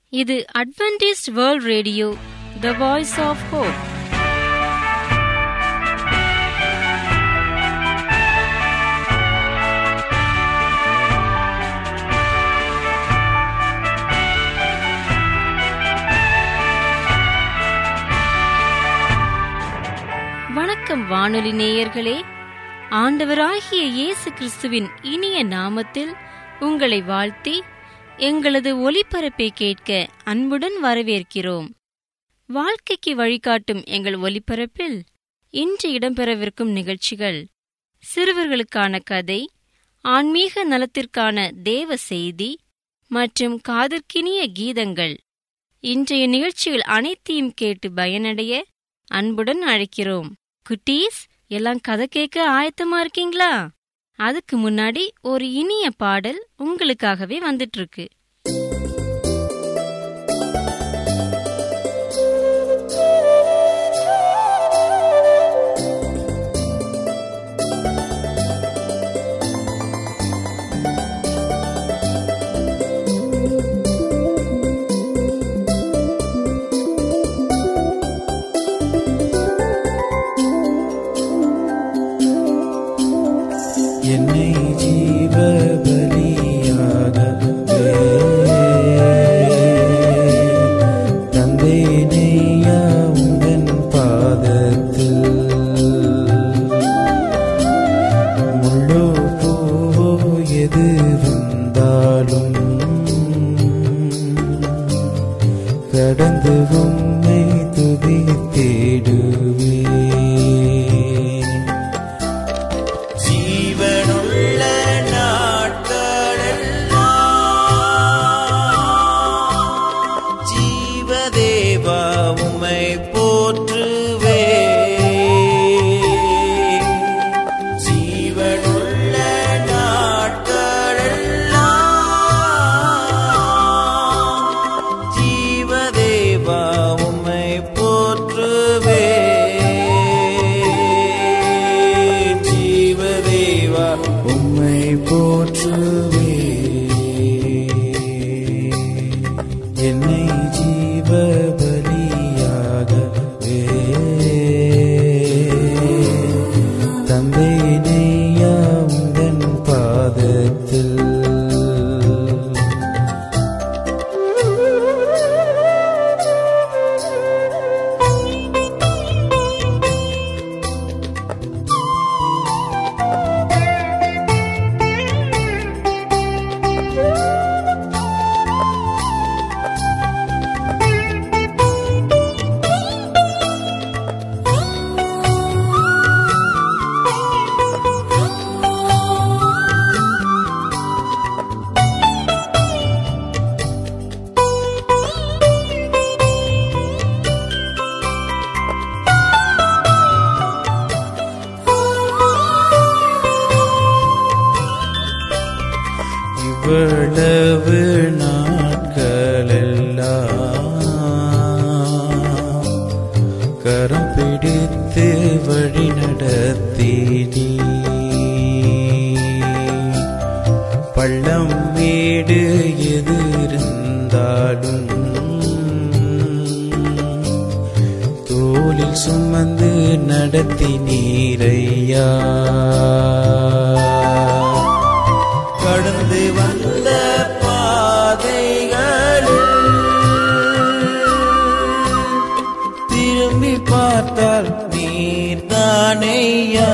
இது Adventist World Radio the voice of hope வணக்கம் வானொலி நேயர்களே ஆண்டவராகிய இயேசு கிறிஸ்துவின் இனிய நாமத்தில் உங்களை வாழ்த்தி எங்களது ஒலிபரப்பை கேட்க அன்புடன் வரவேற்கிறோம் வாழ்க்கைக்கு வழிகாட்டும் எங்கள் ஒலிபரப்பில் இன்று இடம்பெறவிருக்கும் நிகழ்ச்சிகள் சிறுவர்களுக்கான கதை ஆன்மீக நலத்திற்கான தேவ செய்தி மற்றும் காதற்கினிய கீதங்கள் இன்றைய நிகழ்ச்சிகள் அனைத்தையும் கேட்டு பயனடைய அன்புடன் அழைக்கிறோம் குட்டீஸ் எல்லாம் கதை கேட்க ஆயத்தமா இருக்கீங்களா அதுக்கு முன்னாடி ஒரு இனிய பாடல் உங்களுக்காகவே வந்துட்டு இருக்கு என்னை ஜீவ பலியாகவே தந்தேனையா உந்தன் பாதத்தில் முள்ளோ பூவோ எது வந்தாலும் கடந்து உம்மை துதி தேடுவே ஜீவனுள்ள நாட்களெல்லாம் ஜீவதேவா உம்மை போற்றுவே ஜீவனுள்ள நாட்களெல்லாம் ஜீவதேவா உம்மை போற்றுவே ஜீவதேவா உம்மை போற்றுவே என்னை ஜீவ பலியாகவே தந்தேனையா உந்தன் பாதத்தில் இவ்வளவு நாட்களெல்லாம் கரம் பிடித்து வழி நடத்தினி பள்ளம் வீடு எது இருந்தாலும் தோளில் சுமந்து நடத்தி நீரையா கடந்து வந்த பாதைகளில் திரும்பி பார்த்தால் நீர்தானையா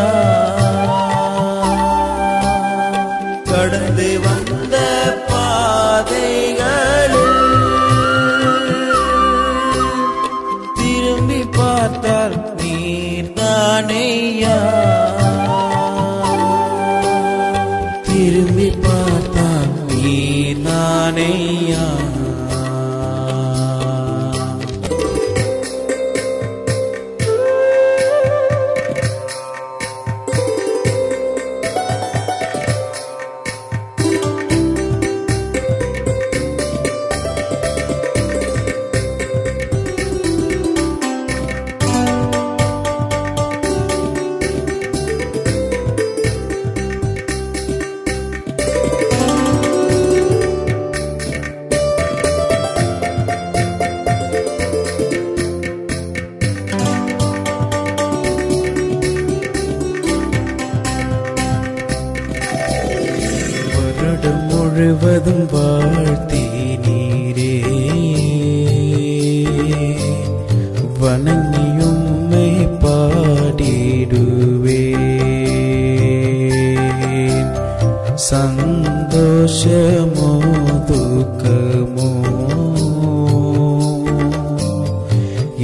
கடந்து வந்த பாதைகளில் திரும்பி பார்த்தால் நீர்தானையா திரும்பி பார்த்தால்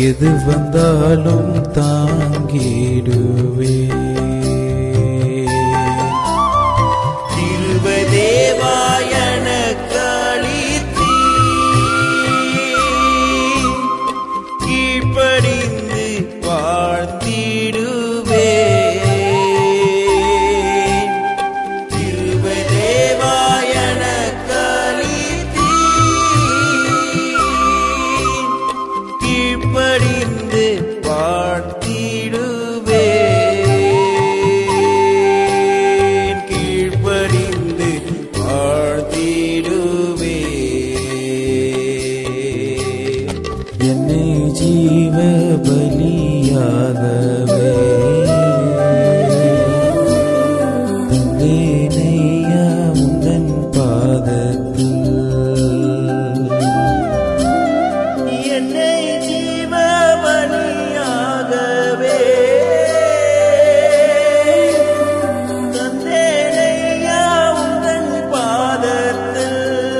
எது வந்தாலும் தாங்கிடுவே திருவதேவாயன காளித்தீ கீழ்ப்படிந்து வாழ்த்திடுவே திருவதேவாயன காளித்தீ கீழ்ப்படிந்து வாழ்த்திடுவே கீழ்ப்படிந்து வாழ்த்திடுவே என்னை ஜீவ பலியாகவே தந்தேனையா உந்தன் பாதத்தில் என்னை ஜீவ பலியாகவே தந்தேனையா உந்தன் பாதத்தில்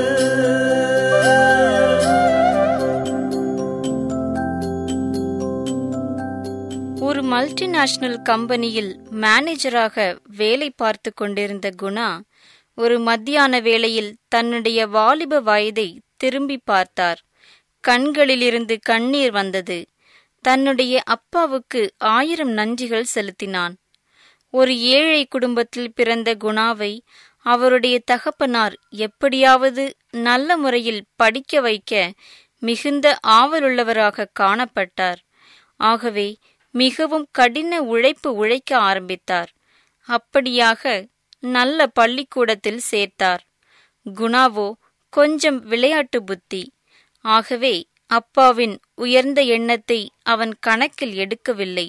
ஒரு மல்டிநேஷனல் கம்பெனியில் மேனேஜராக வேலை பார்த்து கொண்டிருந்த குணா ஒரு மத்தியான வேளையில் தன்னுடைய வாலிப வயதை திரும்பி பார்த்தார் கண்களிலிருந்து கண்ணீர் வந்தது தன்னுடைய அப்பாவுக்கு ஆயிரம் நன்றிகள் செலுத்தினான் ஒரு ஏழை குடும்பத்தில் பிறந்த குணாவை அவருடைய தகப்பனார் எப்படியாவது நல்ல முறையில் படிக்க வைக்க மிகுந்த ஆவலுள்ளவராக காணப்பட்டார் ஆகவே மிகவும் கடின உழைப்பு உழைக்க ஆரம்பித்தார் அப்படியாக நல்ல பள்ளிக்கூடத்தில் சேர்த்தார் குணாவோ கொஞ்சம் விளையாட்டு புத்தி ஆகவே அப்பாவின் உயர்ந்த எண்ணத்தை அவன் கணக்கில் எடுக்கவில்லை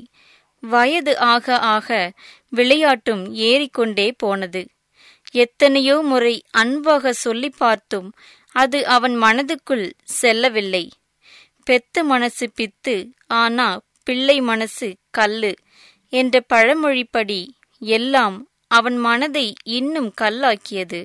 வயது ஆக ஆக விளையாட்டும் ஏறிக்கொண்டே போனது எத்தனையோ முறை அன்பாக சொல்லி பார்த்தும் அது அவன் மனதுக்குள் செல்லவில்லை பெத்த மனசு பித்து ஆனா பிள்ளை மனசு கல்லு என்ற பழமொழிப்படி எல்லாம் அவன் மனதை இன்னும் கல்லாக்கியது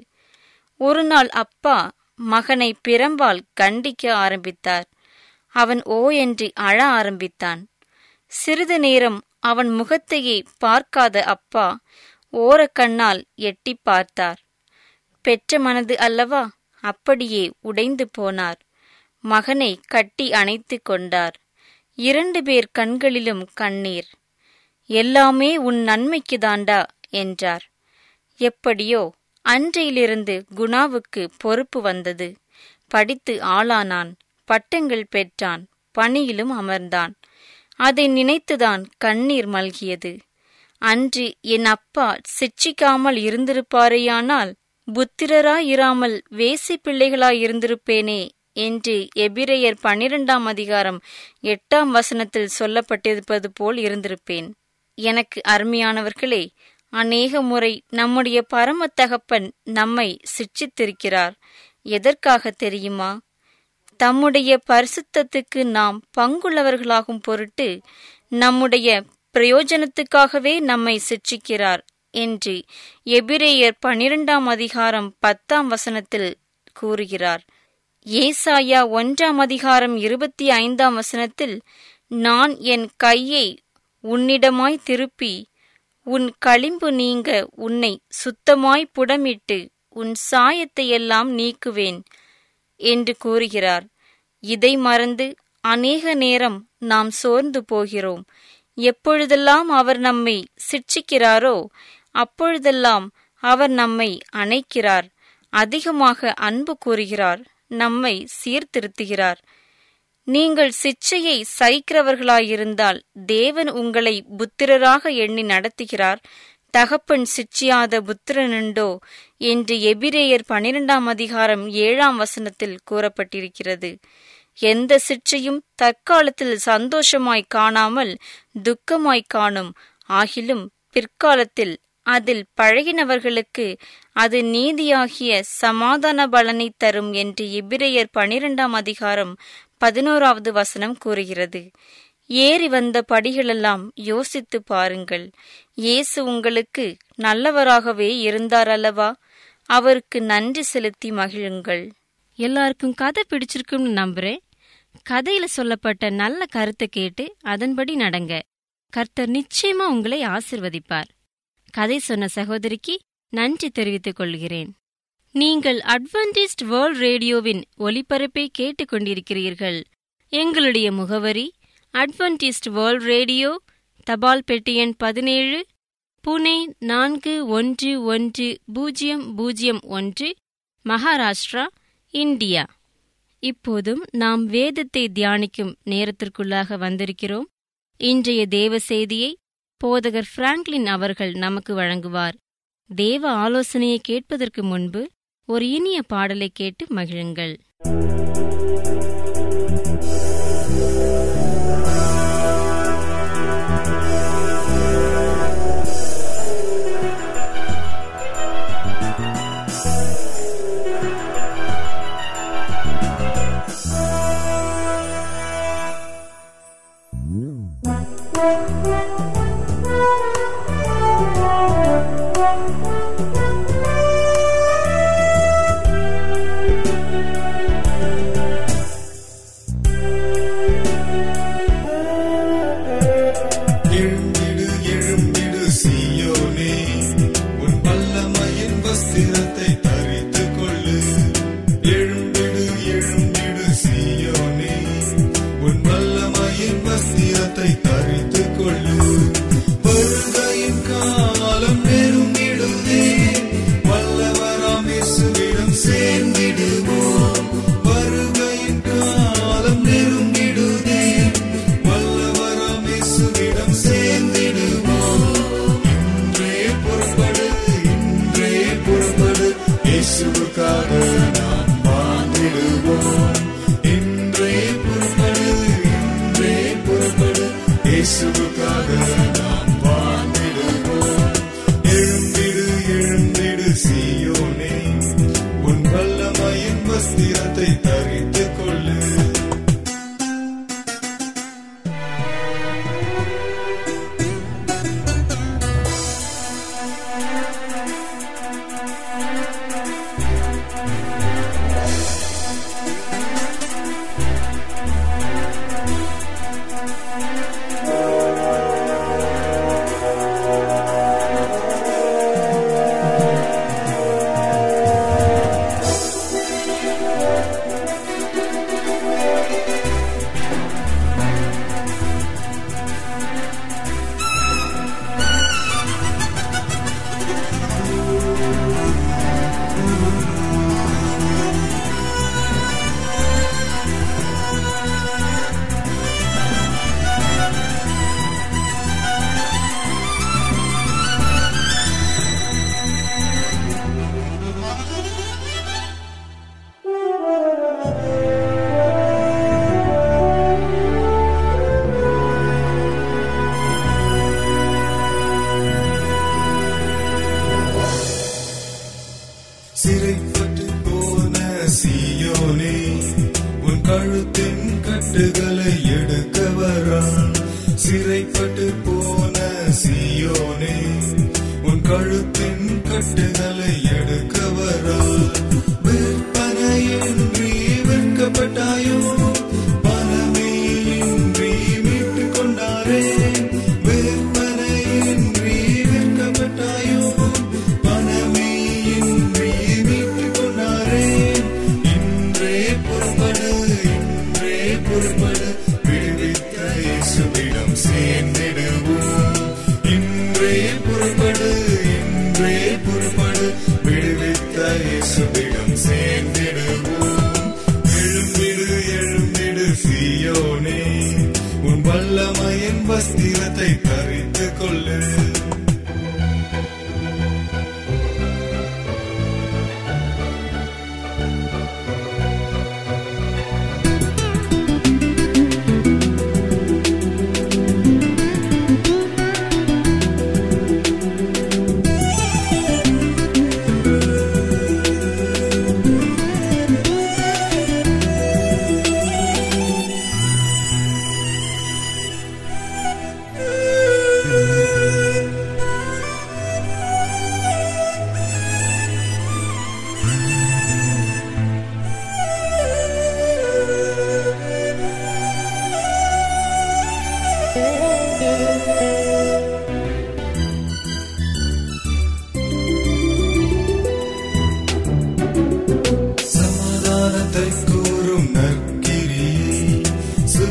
ஒரு நாள் அப்பா மகனை பிரம்பால் கண்டிக்க ஆரம்பித்தார் அவன் ஓ என்று அழ ஆரம்பித்தான் சிறிது நேரம் அவன் முகத்தையே பார்க்காத அப்பா ஓரக்கண்ணால் எட்டி பார்த்தார் பெற்ற மனது அல்லவா அப்படியே உடைந்து போனார் மகனை கட்டி அணைத்துக் கொண்டார் இரண்டு பேர் கண்களிலும் கண்ணீர் எல்லாமே உன் நன்மைக்கு தாண்டா என்றார் எப்படியோ அன்றையிலிருந்து குணாவுக்கு பொறுப்பு வந்தது படித்து ஆளானான் பட்டங்கள் பெற்றான் பணியிலும் அமர்ந்தான் அதை நினைத்துதான் கண்ணீர் மல்கியது அன்று என் அப்பா சிட்சிக்காமல் இருந்திருப்பாரேயானால் புத்திரராயிராமல் வேசி பிள்ளைகளாயிருந்திருப்பேனே என்று எபிரேயர் பன்னிரெண்டாம் அதிகாரம் எட்டாம் வசனத்தில் சொல்லப்பட்டிருப்பது போல் இருந்திருப்பேன் எனக்கு அருமையானவர்களே அநேக முறை நம்முடைய பரம தகப்பன் நம்மை சிட்சித்திருக்கிறார் எதற்காக தெரியுமா தம்முடைய பரிசுத்தத்துக்கு நாம் பங்குள்ளவர்களாகும் பொருட்டு நம்முடைய பிரயோஜனத்துக்காகவே நம்மை சிட்சிக்கிறார் என்று எபிரேயர் பனிரெண்டாம் அதிகாரம் பத்தாம் வசனத்தில் கூறுகிறார் ஏசாயா ஒன்றாம் அதிகாரம் இருபத்தி ஐந்தாம் வசனத்தில் நான் என் கையை உன்னிடமாய் திருப்பி உன் களிம்பு நீங்க உன்னை சுத்தமாய் புடமிட்டு உன் சாயத்தையெல்லாம் நீக்குவேன் என்று கூறுகிறார் இதை மறந்து அநேக நேரம் நாம் சோர்ந்து போகிறோம் எப்பொழுதெல்லாம் அவர் நம்மை சிட்சிக்கிறாரோ அப்பொழுதெல்லாம் அவர் நம்மை அணைக்கிறார் அதிகமாக அன்பு கூறுகிறார் நம்மை சீர்திருத்துகிறார் நீங்கள் சிச்சையை சகிக்கிறவர்களாயிருந்தால் தேவன் உங்களை புத்திரராக எண்ணி நடத்துகிறார் தகப்பன் சிச்சியாத புத்திரனுண்டோ என்று எபிரேயர் பனிரெண்டாம் அதிகாரம் ஏழாம் வசனத்தில் கூறப்பட்டிருக்கிறது எந்த சிற்றையும் தற்காலத்தில் சந்தோஷமாய் காணாமல் துக்கமாய் காணும் ஆகிலும் பிற்காலத்தில் அதில் பழகினவர்களுக்கு அது நீதியாகிய சமாதான பலனை தரும் என்று எபிரேயர் பனிரெண்டாம் அதிகாரம் பதினோராவது வசனம் கூறுகிறது ஏறி வந்த படிகளெல்லாம் யோசித்து பாருங்கள் இயேசு உங்களுக்கு நல்லவராகவே இருந்தார் அல்லவா அவருக்கு நன்றி செலுத்தி மகிழுங்கள் எல்லாருக்கும் கதை பிடிச்சிருக்கும்னு நம்புறேன் கதையில சொல்லப்பட்ட நல்ல கருத்தை கேட்டு அதன்படி நடங்க கர்த்தர் நிச்சயமா உங்களை ஆசிர்வதிப்பார் கதை சொன்ன சகோதரிக்கு நன்றி தெரிவித்துக் கொள்கிறேன் நீங்கள் அட்வென்டிஸ்ட் வேர்ல்ட் ரேடியோவின் ஒலிபரப்பை கேட்டுக்கொண்டிருக்கிறீர்கள் எங்களுடைய முகவரி அட்வென்டிஸ்ட் வேர்ல்ட் ரேடியோ தபால் பெட்டி எண் பதினேழு புனே நான்கு ஒன்று ஒன்று பூஜ்ஜியம் பூஜ்ஜியம் ஒன்று மகாராஷ்டிரா இந்தியா இப்போதும் நாம் வேதத்தை தியானிக்கும் நேரத்திற்குள்ளாக வந்திருக்கிறோம் இன்றைய தேவ செய்தியை போதகர் பிராங்க்லின் அவர்கள் நமக்கு வழங்குவார் தேவ ஆலோசனையை கேட்பதற்கு முன்பு ஒரு இனிய பாடலை கேட்டு மகிழுங்கள் எழும்பிடு எழும்பிடு சீயோனே உன் வல்லமையின் வஸ்திரத்தை தரித்துக் கொள்ளு எழும்பிடு எழும்பிடு சீயோனே உன் வல்லமையின் வஸ்திரத்தை தரித்துக் கொள்ளு வருகையின் காலம் நெருங்கிடுதே வல்லவராம் இயேசுவிடம் சேர்ந்திடுவோம் வருகையின் காலம் நெருங்கிடுதே வல்லவராம் இயேசுவிடம் சேர்ந்திடுவோம் இன்றே புறப்படு இன்றே புறப்படு இயேசுவுக்காக நாம் வாழ்ந்திடுவோம் இன்றே புறப்படு இன்றே புறப்படு இயேசுவுக்காக நாம் வாழ்ந்திடுவோம் எழுந்திடு எழுந்திடு சீயோனே உன் வல்லமையின் வஸ்திரத்தை தரித்துக் கொள்ளு சிறைப்பட்டு போன சீயோனே உன் கழுத்தின் கட்டுகளை எடுக்க வரான் சிறைப்பட்டு போன சீயோனே உன் கழுத்தின் கட்டுகளை எடுக்க வரான் விற்பனையின்றி விற்கப்பட்டாயோ பணமே இன்றி மீட்டுக் கொண்டாரே விற்பனையின்றி விற்கப்பட்டாயோ பணமே இன்றி மீட்டுக் கொண்டாரே இன்றே பொறுப்படு இன்றே பொறுப்படு விடுவித்த இயேசுவிடம் சேர்ந்திடுவோம் இன்றே பொறுப்படு இன்றே பொறுப்படு விடுவித்த இயேசுவிடம்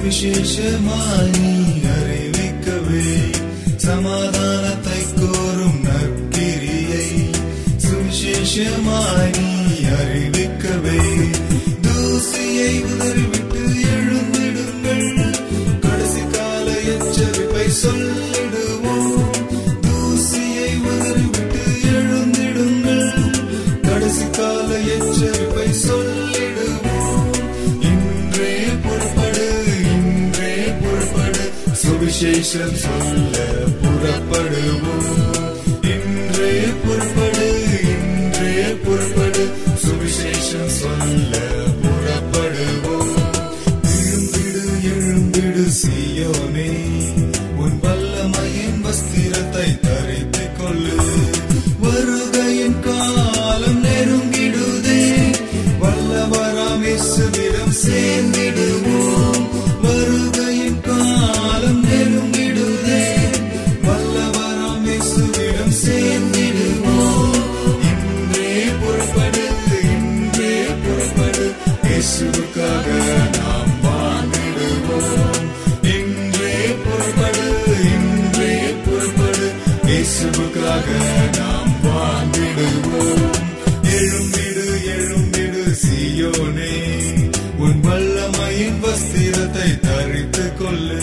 சுவிசேஷமாய் நீ அறிவிக்கவே சமாதானத்தை கோரும் நற்கிரியை சுவிசேஷமாய் நீ அறிவிக்கவே தூசியை உதறிவிட்டு எழுந்திடுங்கள் கடைசி கால எச்சரிப்பை சொல்லிடுவோம் தூசியை உதறிவிட்டு எழுந்திடுங்கள் கடைசி கால எச்சரிப்பை சொல்லிடுவோம் இன்றே புறப்படு இன்றே புறப்படு சுவிசேஷம் சொல்ல புறப்படுவோம் இன்றே புறப்படு இன்றே புறப்படு சுவிசேஷம் சொல்ல புறப்படுவோம் எழும்பிடு எழும்பிடு சீயோனே உன் வல்லமையின் வஸ்திரத்தை தரித்துக் கொள்ளு வருகையின் காலம் நெருங்கிடுதே வல்லவராம் இயேசுவிடம் சேர்ந்திடுவோம் வருகையின் காலம் நெருங்கிடுதே வல்லவராம் இயேசுவிடம் சேர்ந்திடுவோம் இன்றே புறப்படு இன்றே புறப்படு இயேசுவுக்காக நாம் வாழ்ந்திடுவோம் இன்றே புறப்படு இன்றே புறப்படு இயேசுவுக்காக நாம் வாழ்ந்திடுவோம் எழும்பிடு எழும்பிடு சீயோனே உன் வல்லமையின் வஸ்திரத்தை தரித்துக் கொள்ளு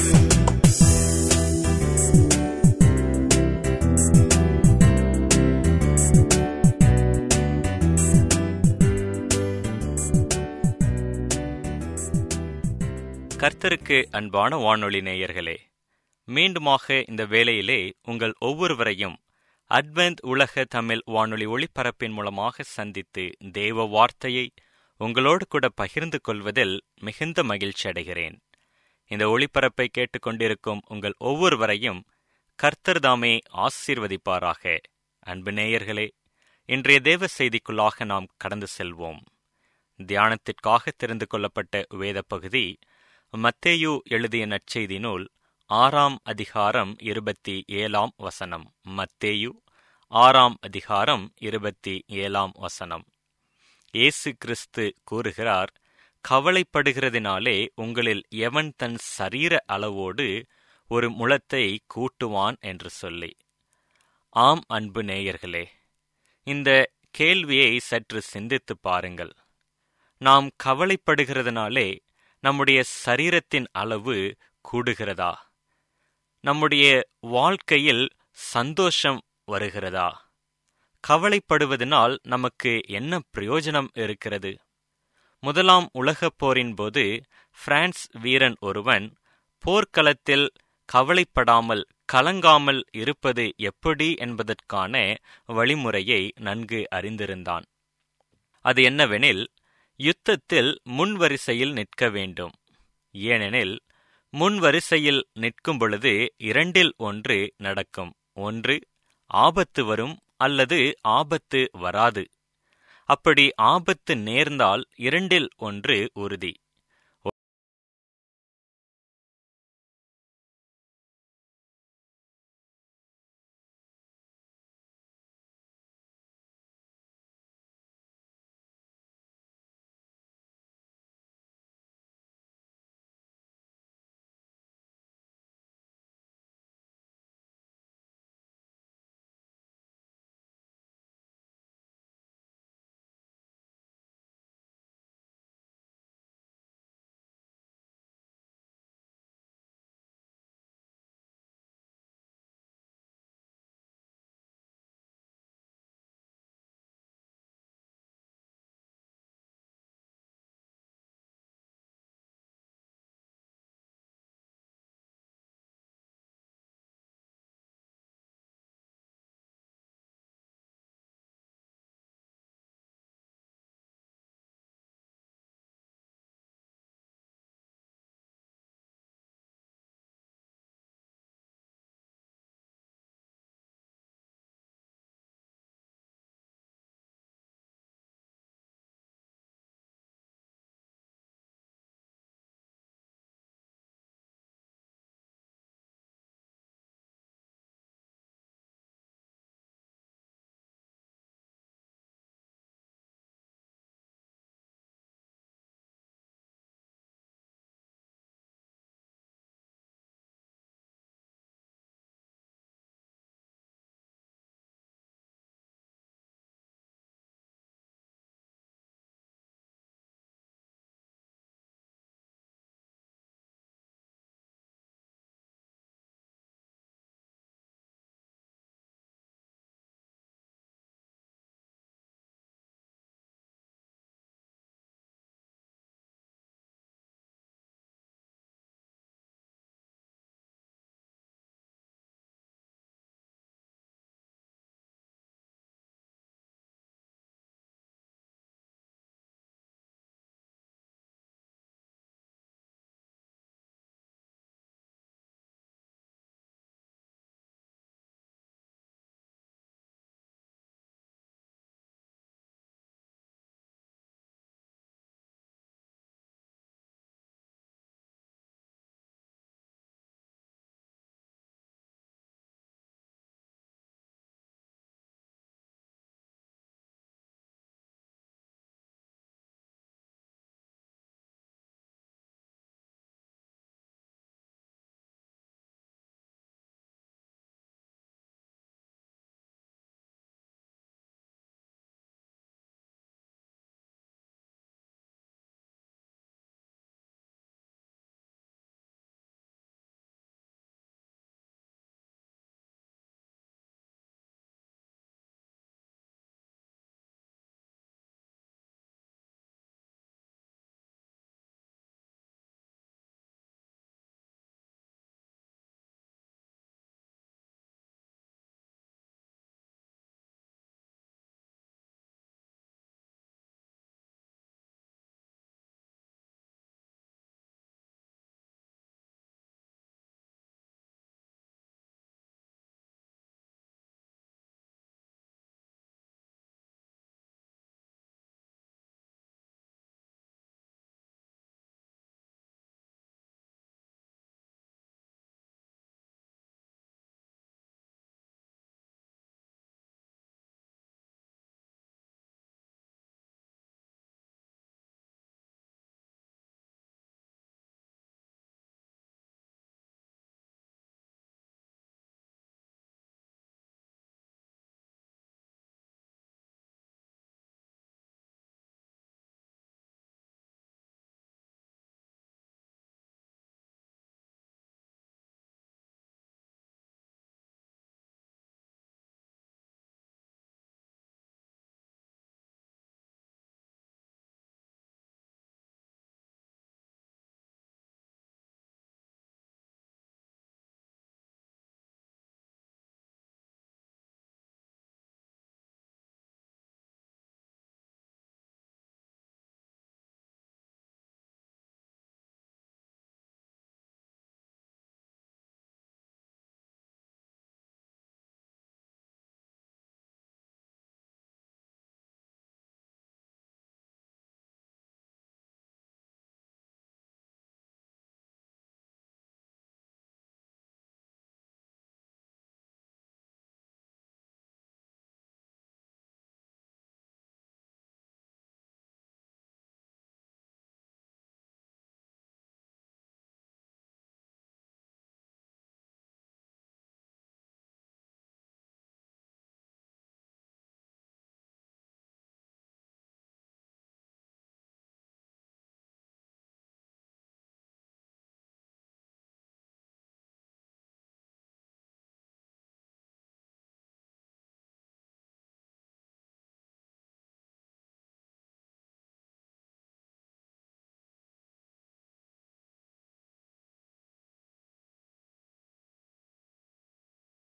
கர்த்தருக்கு அன்பான வானொலி நேயர்களே மீண்டுமாக இந்த வேளையிலே உங்கள் ஒவ்வொருவரையும் அட்வென்த் உலக தமிழ் வானொலி ஒளிபரப்பின் மூலமாக சந்தித்து தேவ வார்த்தையை உங்களோடு கூட பகிர்ந்து கொள்வதில் மிகுந்த மகிழ்ச்சி அடைகிறேன் இந்த ஒளிபரப்பை கேட்டுக்கொண்டிருக்கும் உங்கள் ஒவ்வொருவரையும் கர்த்தர் தாமே ஆசீர்வதிப்பாராக அன்பு நேயர்களே இன்றைய தேவ செய்திக்குள்ளாக நாம் கடந்து செல்வோம் தியானத்திற்காக தெரிந்து கொள்ளப்பட்ட வேத பகுதி மத்தேயு எழுதிய நற்செய்தி நூல் ஆறாம் அதிகாரம் இருபத்தி ஏழாம் வசனம் மத்தேயு ஆறாம் அதிகாரம் இருபத்தி ஏழாம் வசனம் இயேசு கிறிஸ்து கூறுகிறார் கவலைப்படுகிறதினாலே உங்களில் எவன் தன் சரீர அளவோடு ஒரு முளத்தை கூட்டுவான் என்று சொல்லி ஆம் அன்பு நேயர்களே இந்த கேள்வியை சற்று சிந்தித்துப் பாருங்கள் நாம் கவலைப்படுகிறதுனாலே நம்முடைய சரீரத்தின் அளவு கூடுகிறதா நம்முடைய வாழ்க்கையில் சந்தோஷம் வருகிறதா கவலைப்படுவதனால் நமக்கு என்ன பிரயோஜனம் இருக்கிறது முதலாம் உலகப் போரின் போது பிரான்ஸ் வீரன் ஒருவன் போர்க்களத்தில் கவலைப்படாமல் கலங்காமல் இருப்பது எப்படி என்பதற்கான வழிமுறையை நன்கு அறிந்திருந்தான் அது என்னவெனில் யுத்தத்தில் முன்வரிசையில் நிற்க வேண்டும் ஏனெனில் முன்வரிசையில் நிற்கும் பொழுது இரண்டில் ஒன்று நடக்கும் ஒன்று ஆபத்து வரும் அல்லது ஆபத்து வராது அப்படி ஆபத்து நேர்ந்தால் இரண்டில் ஒன்று உறுதி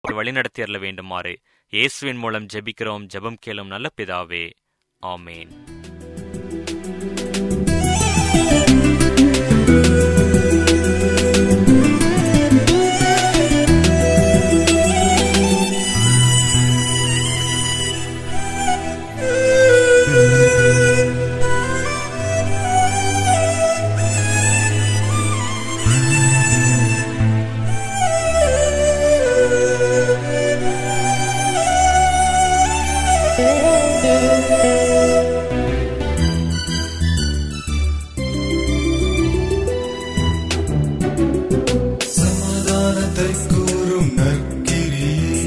வழிநடத்தி அருள வேண்டுமாறு இயேசுவின் மூலம் ஜெபிக்கிறோம் ஜெபம் கேளும் நல்ல பிதாவே ஆமேன் சமாதானத்தை கூறும் நற்கிரியை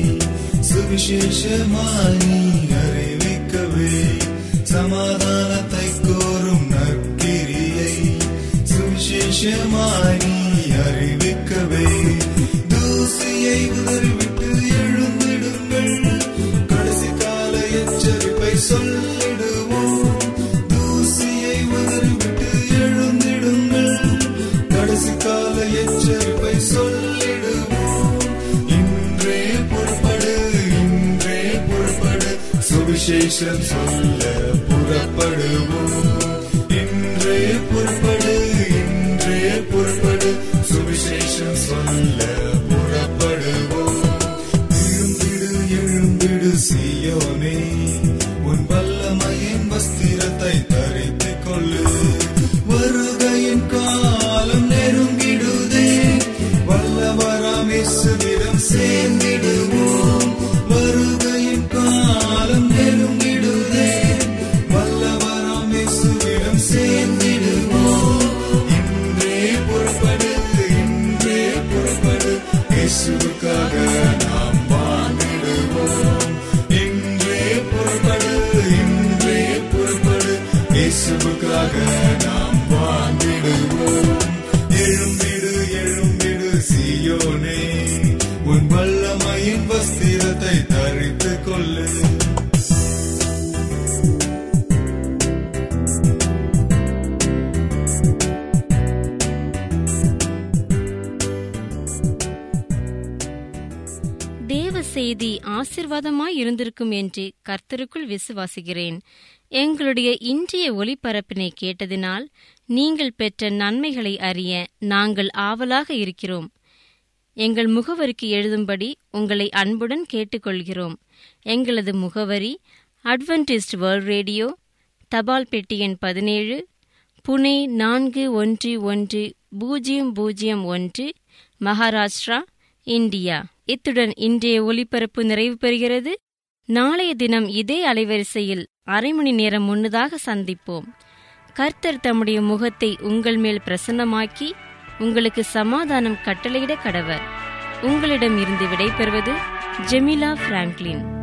சுவிசேஷமாய் நீ அறிவிக்கவே சமாதானத்தை கூறும் நற்கிரியை சுவிசேஷமாய் நீ அறிவிக்கவே தூசியை உதறிவிட்டு எழுந்திடுங்கள் கடைசி கால எச்சரிப்பை சொல்லிடுவோம் தூசியை உதறிவிட்டு எழுந்திடுங்கள் கடைசி கால எச்சரிப்பை சொல்லிடுவோம் இன்றே புறப்படு இன்றே புறப்படு சுவிசேஷம் சொல்ல புறப்படுவோம் இன்றே புறப்படு இன்றே புறப்படு சுவிசேஷம் சொல்ல புறப்படுவோம் எழும்பிடு எழும்பிடு சீயோனே உன் வல்லமையின் வஸ்திரத்தை தரித்துக் கொள்ளு வருகையின் காலம் நெருங்கிடுதே வல்லவராம் இயேசுவிடம் சேர்ந்திடுவோம் வருகையின் காலம் நெருங்கிடுதே வல்லவராம் இயேசுவிடம் சேர்ந்திடுவோம் இன்றே புறப்படு இன்றே புறப்படு இயேசுவுக்காக நாம் வாழ்ந்திடுவோம் இன்றே புறப்படு இன்றே புறப்படு இயேசுவுக்காக நாம் வாழ்ந்திடுவோம் எழும்பிடு எழும்பிடு சீயோனே உன் வல்லமையின் வஸ்திரத்தை தரித்துக் கொள்ளு தேவ செய்தி ஆசிர்வாதமாய் இருந்திருக்கும் என்று கர்த்தருக்குள் விசுவாசிக்கிறேன் எங்களுடைய இன்றைய ஒளிபரப்பினை கேட்டதினால் நீங்கள் பெற்ற நன்மைகளை அறிய நாங்கள் ஆவலாக இருக்கிறோம் எங்கள் முகவரிக்கு எழுதும்படி உங்களை அன்புடன் கேட்டுக்கொள்கிறோம் எங்களது முகவரி அட்வென்டிஸ்ட் வேர்ல்ட் ரேடியோ தபால் பெட்டி எண் பதினேழு புனே நான்கு ஒன்று ஒன்று பூஜ்ஜியம் பூஜ்ஜியம் ஒன்று மகாராஷ்டிரா இந்தியா இத்துடன் இன்றைய ஒலிபரப்பு நிறைவு பெறுகிறது நாளைய தினம் இதே அலைவரிசையில் அரை மணி நேரம் முன்னதாக சந்திப்போம் கர்த்தர் தம்முடைய முகத்தை உங்கள் மேல் பிரசன்னமாக்கி உங்களுக்கு சமாதானம் கட்டளையிட கடவர் உங்களிடம் இருந்து விடைபெறுவது ஜெமிலா பிராங்க்லின்